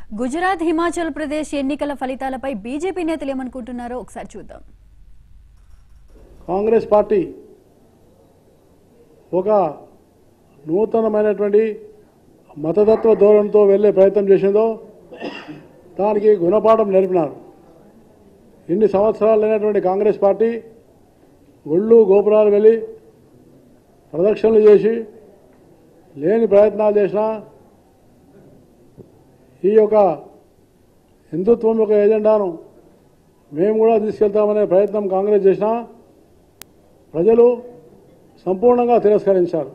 గుజరాత్ హిమాచల్ ప్రదేశ్ ఎన్నికల ఫలితాలపై బీజేపీ నేతలు ఏమనుకుంటున్నారో ఒకసారి చూద్దాం కాంగ్రెస్ పార్టీ ఒక నూతనమైనటువంటి మతతత్వ ధోరణితో వెళ్ళే ప్రయత్నం చేసిందో దానికి గుణపాఠం నేర్పినారు ఇన్ని సంవత్సరాలు లేనటువంటి కాంగ్రెస్ పార్టీ ఒళ్ళు గోపురాలు వెళ్ళి ప్రదక్షిణలు చేసి లేని ప్రయత్నాలు చేసినా ఈ యొక్క హిందుత్వం యొక్క ఎజెండాను మేము కూడా తీసుకెళ్తామనే ప్రయత్నం కాంగ్రెస్ చేసినా ప్రజలు సంపూర్ణంగా తిరస్కరించారు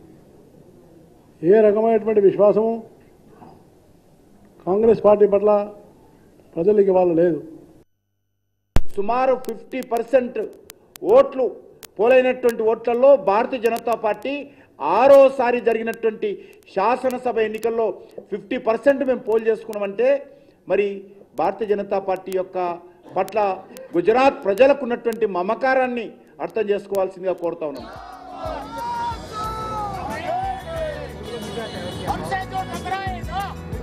ఏ రకమైనటువంటి విశ్వాసము కాంగ్రెస్ పార్టీ పట్ల ప్రజలకి ఇవాళ లేదు సుమారు ఫిఫ్టీ పర్సెంట్ ఓట్లు పోలైనటువంటి ఓట్లలో భారతీయ జనతా పార్టీ ఆరోసారి జరిగినటువంటి శాసనసభ ఎన్నికల్లో ఫిఫ్టీ పర్సెంట్ మేము పోల్ చేసుకున్నామంటే మరి భారతీయ జనతా పార్టీ యొక్క పట్ల గుజరాత్ ప్రజలకు ఉన్నటువంటి మమకారాన్ని అర్థం చేసుకోవాల్సిందిగా కోరుతా ఉన్నాం हमसे जो टकराए ना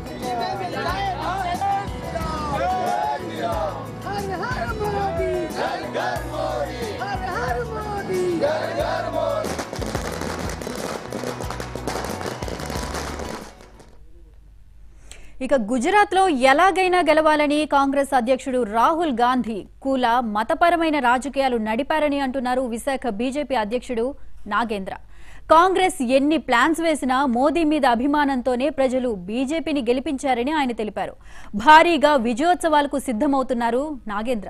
हर हर मोदी हर घर मोदी हर हर मोदी घर घर मोदी ఇక గుజరాత్లో ఎలాగైనా గెలవాలని కాంగ్రెస్ అధ్యక్షుడు రాహుల్ గాంధీ కూల మతపరమైన రాజకీయాలు నడిపారని అంటున్నారు విశాఖ బీజేపీ అధ్యక్షుడు నాగేంద్ర కాంగ్రెస్ ఎన్ని ప్లాన్స్ వేసినా మోదీ మీద అభిమానంతోనే ప్రజలు బీజేపీని గెలిపించారని ఆయన తెలిపారు భారీగా విజయోత్సవాలకు సిద్ధమవుతున్నారు నాగేంద్ర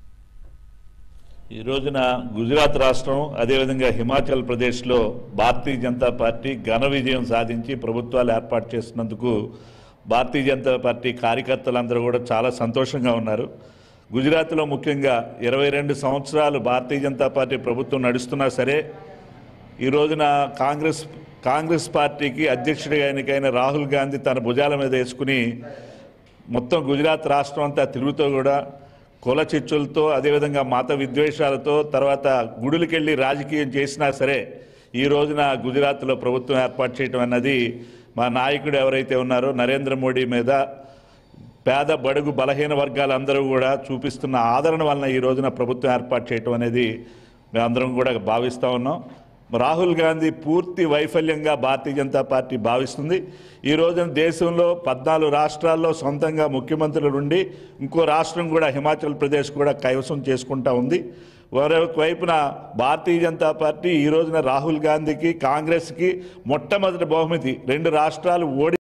ఈ రోజున గుజరాత్ రాష్ట్రం అదేవిధంగా హిమాచల్ ప్రదేశ్లో భారతీయ జనతా పార్టీ ఘన విజయం సాధించి ప్రభుత్వాలు ఏర్పాటు చేసినందుకు భారతీయ జనతా పార్టీ కార్యకర్తలందరూ కూడా చాలా సంతోషంగా ఉన్నారు గుజరాత్లో ముఖ్యంగా ఇరవై రెండు సంవత్సరాలు భారతీయ జనతా పార్టీ ప్రభుత్వం నడుస్తున్నా సరే ఈ రోజున కాంగ్రెస్ కాంగ్రెస్ పార్టీకి అధ్యక్షుడిగా ఎన్నికైన రాహుల్ గాంధీ తన భుజాల మీద వేసుకుని మొత్తం గుజరాత్ రాష్ట్రం అంతా తిరుగుతూ కూడా కుల చిచ్చులతో అదేవిధంగా మత విద్వేషాలతో తర్వాత గుడులకెళ్ళి రాజకీయం చేసినా సరే ఈ రోజున గుజరాత్లో ప్రభుత్వం ఏర్పాటు చేయడం అన్నది మా నాయకుడు ఎవరైతే ఉన్నారో నరేంద్ర మోడీ మీద పేద బడుగు బలహీన వర్గాలందరూ కూడా చూపిస్తున్న ఆదరణ వలన ఈ రోజున ప్రభుత్వం ఏర్పాటు చేయటం అనేది మేమందరం కూడా భావిస్తూ ఉన్నాం రాహుల్ గాంధీ పూర్తి వైఫల్యంగా భారతీయ జనతా పార్టీ భావిస్తుంది ఈ రోజున దేశంలో పద్నాలుగు రాష్ట్రాల్లో సొంతంగా ముఖ్యమంత్రులు ఉండి ఇంకో రాష్ట్రం కూడా హిమాచల్ ప్రదేశ్ కూడా కైవసం చేసుకుంటా ఉంది మరొక వైపున భారతీయ జనతా పార్టీ ఈ రోజున రాహుల్ గాంధీకి కాంగ్రెస్కి మొట్టమొదటి బహుమతి రెండు రాష్ట్రాలు ఓడి